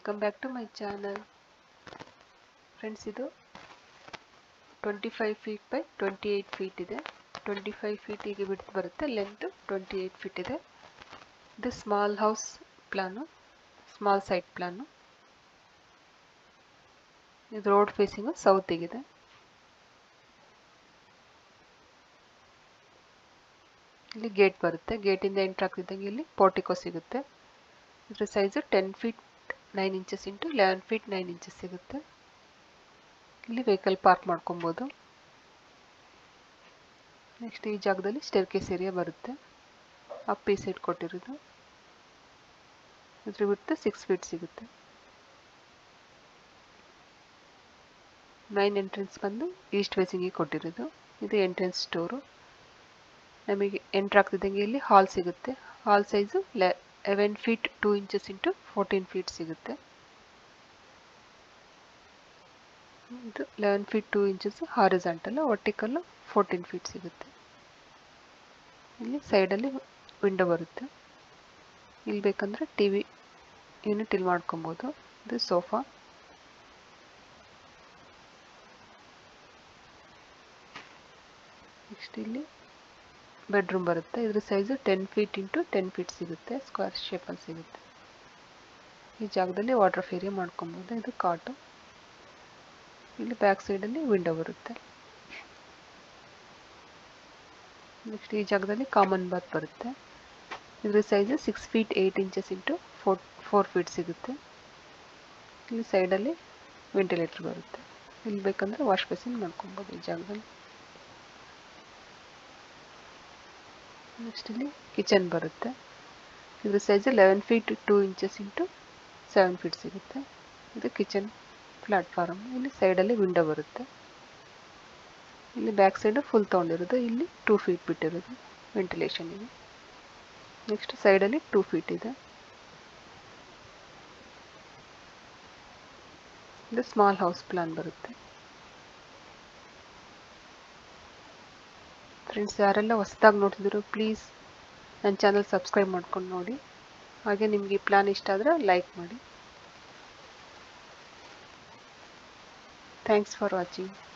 welcome back to my channel friends ಇದು twenty five feet by twenty eight feet ಇದೆ twenty five feet ಹೀಗೆ ಬಿಡ್ತು ಬರುತ್ತೆ length twenty eight feet ಇದೆ ಇದು small house plan small site plan ಇದು road facing ಸೌತಿಗಿದೆ ಇಲ್ಲಿ ಗೇಟ್ ಬರುತ್ತೆ ಗೇಟಿಂದ ಎಂಟ್ರ್ ಆಗ್ತಿದ್ದಂಗೆ ಇಲ್ಲಿ ಪೋರ್ಟಿಕೋ ಸಿಗುತ್ತೆ ಇದ್ರ size ten feet nine inches into eleven feet nine inches ಸಿಗುತ್ತೆ ಇಲ್ಲಿ ವೆಹಿಕಲ್ ಪಾರ್ಕ್ ಮಾಡ್ಕೊಬೋದು ನೆಕ್ಸ್ಟ್ ಈ ಜಾಗದಲ್ಲಿ ಸ್ಟೇರ್ ಕೇಸ್ ಏರಿಯಾ ಬರುತ್ತೆ ಅಪ್ ಈ ಸೈಡ್ ಕೊಟ್ಟಿರೋದು ಇದ್ರ ಬಿಟ್ಟು ಸಿಕ್ಸ್ ಫೀಟ್ ಸಿಗುತ್ತೆ ಮೈನ್ ಎಂಟ್ರೆನ್ಸ್ ಬಂದು ಈಸ್ಟ್ ಫೇಸಿಂಗಿಗೆ ಕೊಟ್ಟಿರೋದು ಇದು ಎಂಟ್ರೆನ್ಸ್ ಸ್ಟೋರು ನಮಗೆ ಎಂಟ್ರ್ ಆಗ್ತಿದ್ದಂಗೆ ಇಲ್ಲಿ ಹಾಲ್ ಸಿಗುತ್ತೆ ಹಾಲ್ ಸೈಜು ಲೆ eleven feet two inches into fourteen feet ಸಿಗುತ್ತೆ ಇದು eleven feet two inches horizontal vertical fourteen feet ಸಿಗುತ್ತೆ ಇಲ್ಲಿ ಸೈಡಲ್ಲಿ ವಿಂಡೋ ಬರುತ್ತೆ ಇಲ್ಲಿ ಬೇಕಂದರೆ ಟಿ ವಿ ಯೂನಿಟ್ ಇಲ್ಲಿ ಮಾಡ್ಕೊಬೋದು ಇದು ಸೋಫಾ ನೆಕ್ಸ್ಟ್ ಇಲ್ಲಿ ಬೆಡ್ರೂಮ್ ಬರುತ್ತೆ ಇದ್ರ size ten feet into ten feet ಸಿಗುತ್ತೆ ಸ್ಕ್ವೇರ್ ಶೇಪಲ್ಲಿ ಸಿಗುತ್ತೆ ಈ ಜಾಗದಲ್ಲಿ ವಾಟರ್ ಫೇರಿಯಾ ಮಾಡ್ಕೊಬೋದು ಇದು ಕಾಟು ಇಲ್ಲಿ ಬ್ಯಾಕ್ ಸೈಡಲ್ಲಿ ವಿಂಡೋ ಬರುತ್ತೆ ನೆಕ್ಸ್ಟ್ ಈ ಜಾಗದಲ್ಲಿ ಕಾಮನ್ ಬಾತ್ ಬರುತ್ತೆ ಇದ್ರ size six feet eight inches into four four feet ಸಿಗುತ್ತೆ ಇಲ್ಲಿ ಸೈಡಲ್ಲಿ ವೆಂಟಿಲೇಟರ್ ಬರುತ್ತೆ ಇಲ್ಲಿ ಬೇಕಂದರೆ ವಾಶ್ ಬೇಸಿನ್ ಮಾಡ್ಕೊಬೋದು ಈ ಜಾಗದಲ್ಲಿ ನೆಕ್ಸ್ಟ್ ಇಲ್ಲಿ ಕಿಚನ್ ಬರುತ್ತೆ ಇದ್ರ size eleven feet two inches into seven feet ಸಿಗುತ್ತೆ ಇದು ಕಿಚನ್ ಪ್ಲಾಟ್ಫಾರ್ಮ್ ಇಲ್ಲಿ ಸೈಡಲ್ಲಿ ವಿಂಡೋ ಬರುತ್ತೆ ಇಲ್ಲಿ ಬ್ಯಾಕ್ ಸೈಡು ಫುಲ್ ತೊಗೊಂಡಿರೋದು ಇಲ್ಲಿ ಟೂ ಫೀಟ್ ಬಿಟ್ಟಿರೋದು ವೆಂಟಿಲೇಷನಿಗೆ ನೆಕ್ಸ್ಟ್ ಸೈಡಲ್ಲಿ ಟೂ ಫೀಟ್ ಇದೆ ಇದು ಸ್ಮಾಲ್ ಹೌಸ್ ಪ್ಲಾನ್ ಬರುತ್ತೆ ಫ್ರೆಂಡ್ಸ್ ಯಾರೆಲ್ಲ ಹೊಸದಾಗಿ ನೋಡ್ತಿದ್ರು ಪ್ಲೀಸ್ ನನ್ನ ಚಾನಲ್ ಸಬ್ಸ್ಕ್ರೈಬ್ ಮಾಡ್ಕೊಂಡು ನೋಡಿ ಹಾಗೆ ನಿಮಗೆ ಈ ಪ್ಲಾನ್ ಇಷ್ಟ ಆದರೆ ಲೈಕ್ ಮಾಡಿ ಥ್ಯಾಂಕ್ಸ್ ಫಾರ್ ವಾಚಿಂಗ್